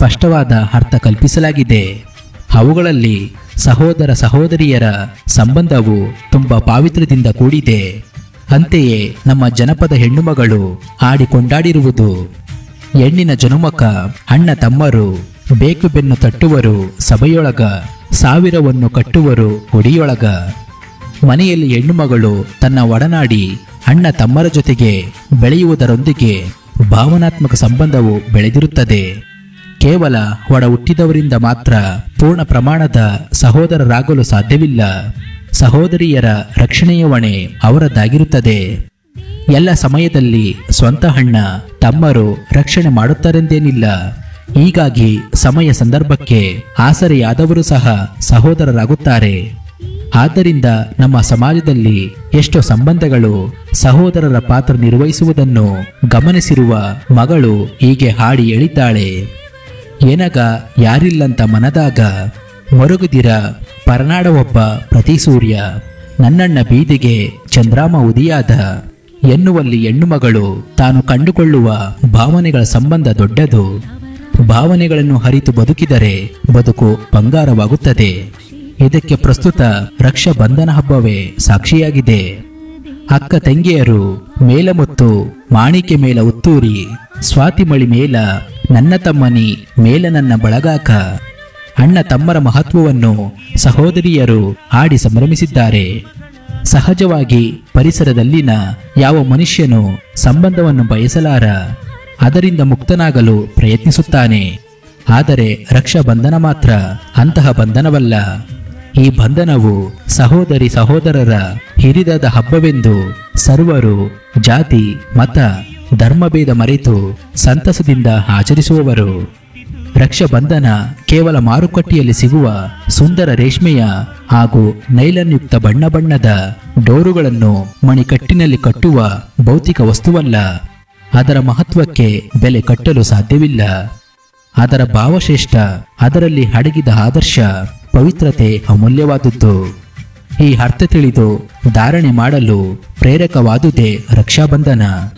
ಸ್ಪಷ್ಟವಾದ ಅರ್ಥ ಕಲ್ಪಿಸಲಾಗಿದೆ ಅವುಗಳಲ್ಲಿ ಸಹೋದರ ಸಹೋದರಿಯರ ಸಂಬಂಧವು ತುಂಬ ಪಾವಿತ್ರ್ಯದಿಂದ ಕೂಡಿದೆ ಅಂತೆಯೇ ನಮ್ಮ ಜನಪದ ಹೆಣ್ಣುಮಗಳು ಹಾಡಿ ಕೊಂಡಾಡಿರುವುದು ಹೆಣ್ಣಿನ ಜನುಮಕ ಅಣ್ಣ ತಮ್ಮರು ಬೇಕು ಬೆನ್ನು ತಟ್ಟುವರು ಸಭೆಯೊಳಗ ಸಾವಿರವನ್ನು ಕಟ್ಟುವರು ಒಡಿಯೊಳಗ ಮನೆಯಲ್ಲಿ ಹೆಣ್ಣುಮಗಳು ತನ್ನ ಒಡನಾಡಿ ಅಣ್ಣ ತಮ್ಮರ ಜೊತೆಗೆ ಬೆಳೆಯುವುದರೊಂದಿಗೆ ಭಾವನಾತ್ಮಕ ಸಂಬಂಧವು ಬೆಳೆದಿರುತ್ತದೆ ಕೇವಲ ಒಡ ಹುಟ್ಟಿದವರಿಂದ ಮಾತ್ರ ಪೂರ್ಣ ಪ್ರಮಾಣದ ಸಹೋದರರಾಗಲು ಸಾಧ್ಯವಿಲ್ಲ ಸಹೋದರಿಯರ ರಕ್ಷಣೆಯ ಹೊಣೆ ಅವರದ್ದಾಗಿರುತ್ತದೆ ಎಲ್ಲ ಸಮಯದಲ್ಲಿ ಸ್ವಂತ ಅಣ್ಣ ತಮ್ಮರು ರಕ್ಷಣೆ ಮಾಡುತ್ತಾರೆಂದೇನಿಲ್ಲ ಹೀಗಾಗಿ ಸಮಯ ಸಂದರ್ಭಕ್ಕೆ ಆಸರೆಯಾದವರು ಸಹ ಸಹೋದರರಾಗುತ್ತಾರೆ ಆದ್ದರಿಂದ ನಮ್ಮ ಸಮಾಜದಲ್ಲಿ ಎಷ್ಟೋ ಸಂಬಂಧಗಳು ಸಹೋದರರ ಪಾತ್ರ ನಿರ್ವಹಿಸುವುದನ್ನು ಗಮನಿಸಿರುವ ಮಗಳು ಹೀಗೆ ಹಾಡಿ ಹೇಳಿದ್ದಾಳೆ ಏನಗ ಯಾರಿಲ್ಲಂತ ಮನದಾಗ ಮರುಗುದಿರ ಪರನಾಡ ಒಬ್ಬ ಪ್ರತಿ ಸೂರ್ಯ ನನ್ನಣ್ಣ ಬೀದಿಗೆ ಚಂದ್ರಾಮ ಉದಿಯಾದ ಎನ್ನುವಲ್ಲಿ ಹೆಣ್ಣುಮಗಳು ತಾನು ಕಂಡುಕೊಳ್ಳುವ ಭಾವನೆಗಳ ಸಂಬಂಧ ದೊಡ್ಡದು ಭಾವನೆಗಳನ್ನು ಹರಿತು ಬದುಕಿದರೆ ಬದುಕು ಬಂಗಾರವಾಗುತ್ತದೆ ಇದಕ್ಕೆ ಪ್ರಸ್ತುತ ರಕ್ಷಾ ಬಂಧನ ಹಬ್ಬವೇ ಸಾಕ್ಷಿಯಾಗಿದೆ ಅಕ್ಕ ತಂಗಿಯರು ಮೇಲ ಮುತ್ತು ಮಾಣಿಕೆ ಮೇಲ ಉತ್ತೂರಿ ಸ್ವಾತಿ ಮಳಿ ಮೇಲ ನನ್ನ ತಮ್ಮನಿ ಮೇಲ ನನ್ನ ಬಳಗಾಕ ಅಣ್ಣ ತಮ್ಮರ ಮಹತ್ವವನ್ನು ಸಹೋದರಿಯರು ಹಾಡಿ ಸಂಭ್ರಮಿಸಿದ್ದಾರೆ ಸಹಜವಾಗಿ ಪರಿಸರದಲ್ಲಿನ ಯಾವ ಮನುಷ್ಯನು ಸಂಬಂಧವನ್ನು ಬಯಸಲಾರ ಅದರಿಂದ ಮುಕ್ತನಾಗಲು ಪ್ರಯತ್ನಿಸುತ್ತಾನೆ ಆದರೆ ರಕ್ಷಾ ಬಂಧನ ಮಾತ್ರ ಅಂತಹ ಬಂಧನವಲ್ಲ ಈ ಬಂಧನವು ಸಹೋದರಿ ಸಹೋದರರ ಹಿರಿದಾದ ಹಬ್ಬವೆಂದು ಸರ್ವರು ಜಾತಿ ಮತ ಧರ್ಮಭೇದ ಮರೆತು ಸಂತಸದಿಂದ ಆಚರಿಸುವವರು ರಕ್ಷಾಬಂಧನ ಕೇವಲ ಮಾರುಕಟ್ಟೆಯಲ್ಲಿ ಸಿಗುವ ಸುಂದರ ರೇಷ್ಮೆಯ ಹಾಗೂ ನೈಲನ್ಯುಕ್ತ ಬಣ್ಣ ಬಣ್ಣದ ಡೋರುಗಳನ್ನು ಮಣಿಕಟ್ಟಿನಲ್ಲಿ ಕಟ್ಟುವ ಭೌತಿಕ ವಸ್ತುವಲ್ಲ ಅದರ ಮಹತ್ವಕ್ಕೆ ಬೆಲೆ ಕಟ್ಟಲು ಸಾಧ್ಯವಿಲ್ಲ ಅದರ ಭಾವಶ್ರೇಷ್ಠ ಅದರಲ್ಲಿ ಅಡಗಿದ ಆದರ್ಶ ಪವಿತ್ರತೆ ಅಮೂಲ್ಯವಾದದ್ದು ಈ ಅರ್ಥ ತಿಳಿದು ಧಾರಣೆ ಮಾಡಲು ಪ್ರೇರಕವಾದುದೇ ರಕ್ಷಾಬಂಧನ